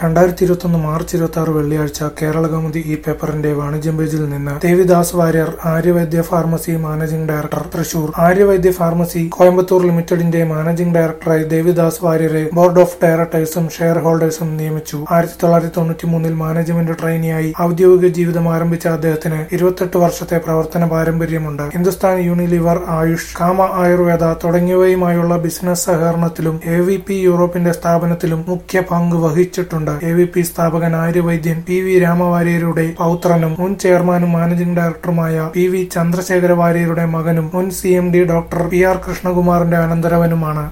രണ്ടായിരത്തി ഇരുപത്തൊന്ന് മാർച്ച് ഇരുപത്തി ആറ് വെള്ളിയാഴ്ച കേരള കൗമുദി ഈ പേപ്പറിന്റെ വാണിജ്യം പേജിൽ നിന്ന് Devidas Warrier Aryavaidya pharmacy managing director Thrissur Aryavaidya pharmacy Coimbatore ലിമിറ്റഡിന്റെ മാനേജിംഗ് ഡയറക്ടറായി ദേവിദാസ് വാര്യരെ ബോർഡ് ഓഫ് ഡയറക്ടേഴ്സും ഷെയർ ഹോൾഡേഴ്സും നിയമിച്ചു ആയിരത്തി തൊള്ളായിരത്തി തൊണ്ണൂറ്റി മൂന്നിൽ മാനേജ്മെന്റ് ട്രെയിനിയായി ഔദ്യോഗിക ജീവിതം ആരംഭിച്ച അദ്ദേഹത്തിന് ഇരുപത്തെട്ട് വർഷത്തെ പ്രവർത്തന പാരമ്പര്യമുണ്ട് ഹിന്ദുസ്ഥാൻ യൂണിലിവർ ആയുഷ് കാമ ആയുർവേദ തുടങ്ങിയവയുമായുള്ള ബിസിനസ് സഹകരണത്തിലും എ വി പി യൂറോപ്പിന്റെ സ്ഥാപനത്തിലും മുഖ്യ പങ്ക് വഹിച്ചിട്ടുണ്ട് എ വി പി സ്ഥാപകൻ ആര്യവൈദ്യൻ പി വി രാമവാര്യരുടെ പൗത്രനും മുൻ ചെയർമാനും മാനേജിംഗ് ഡയറക്ടറുമായ പി വി ചന്ദ്രശേഖര വാര്യരുടെ മകനും മുൻ C M D doctor P R കൃഷ്ണകുമാറിന്റെ അനന്തരവനുമാണ്